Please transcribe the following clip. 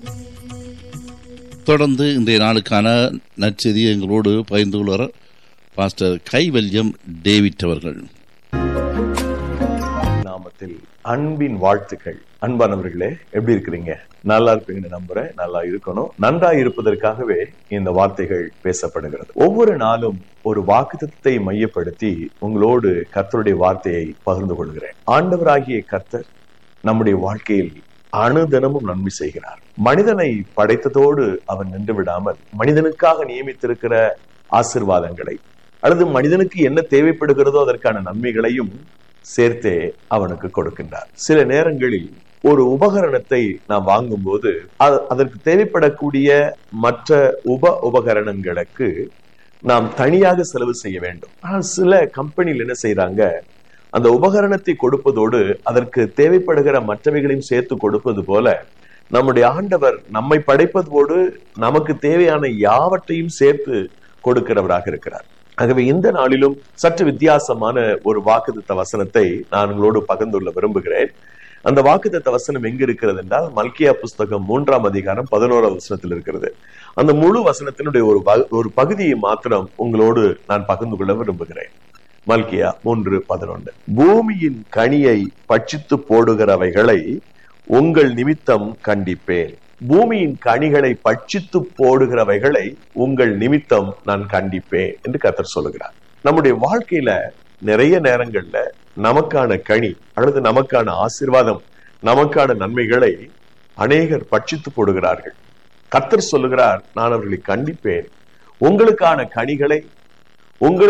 தொடர்ந்து இன்றைய நாளுக்கான நற்செய்தி எங்களோடு பகிர்ந்து கொள்வார் பாஸ்டர் கைவல்யம் டேவிட் அவர்கள் நாமத்தில் அன்பின் வாழ்த்துக்கள் அன்பானவர்களே எப்படி இருக்கிறீங்க நல்லா இருப்பீங்கன்னு நம்புறேன் நல்லா இருக்கணும் நன்றா இருப்பதற்காகவே இந்த வார்த்தைகள் பேசப்படுகிறது ஒவ்வொரு நாளும் ஒரு வாக்குத்தத்தை மையப்படுத்தி உங்களோடு கர்த்தருடைய வார்த்தையை பகிர்ந்து கொள்கிறேன் ஆண்டவராகிய கர்த்தர் நம்முடைய வாழ்க்கையில் அணுதினமும் நன்மை செய்கிறார் மனிதனை படைத்ததோடு அவன் நின்று விடாமல் மனிதனுக்காக நியமித்திருக்கிற ஆசிர்வாதங்களை அல்லது மனிதனுக்கு என்ன தேவைப்படுகிறதோ அதற்கான நன்மைகளையும் சேர்த்தே அவனுக்கு கொடுக்கின்றார் சில நேரங்களில் ஒரு உபகரணத்தை நாம் வாங்கும்போது அதற்கு தேவைப்படக்கூடிய மற்ற உப உபகரணங்களுக்கு நாம் தனியாக செலவு செய்ய வேண்டும் ஆனால் சில கம்பெனியில் என்ன செய்யறாங்க அந்த உபகரணத்தை கொடுப்பதோடு அதற்கு தேவைப்படுகிற மற்றவைகளையும் சேர்த்து கொடுப்பது போல நம்முடைய ஆண்டவர் நம்மை படைப்பதோடு நமக்கு தேவையான யாவற்றையும் சேர்த்து கொடுக்கிறவராக இருக்கிறார் ஆகவே இந்த நாளிலும் சற்று வித்தியாசமான ஒரு வாக்குத்த வசனத்தை நான் உங்களோடு பகிர்ந்துள்ள விரும்புகிறேன் அந்த வாக்குத்த வசனம் எங்க இருக்கிறது என்றால் மல்கியா புஸ்தகம் மூன்றாம் அதிகாரம் பதினோராம் வசனத்தில் இருக்கிறது அந்த முழு வசனத்தினுடைய ஒரு ஒரு பகுதியை மாத்திரம் உங்களோடு நான் பகிர்ந்து கொள்ள விரும்புகிறேன் மல்கியா மூன்று பதினொன்று பூமியின் கனியை பட்சித்து போடுகிறவைகளை உங்கள் நிமித்தம் கண்டிப்பேன் பூமியின் கனிகளை பட்சித்து போடுகிறவைகளை உங்கள் நிமித்தம் நான் கண்டிப்பேன் என்று கத்தர் சொல்லுகிறார் நம்முடைய வாழ்க்கையில நிறைய நேரங்கள்ல நமக்கான கனி அல்லது நமக்கான ஆசிர்வாதம் நமக்கான நன்மைகளை அநேகர் பட்சித்து போடுகிறார்கள் கத்தர் சொல்லுகிறார் நான் அவர்களை கண்டிப்பேன் உங்களுக்கான கனிகளை உங்களுக்கு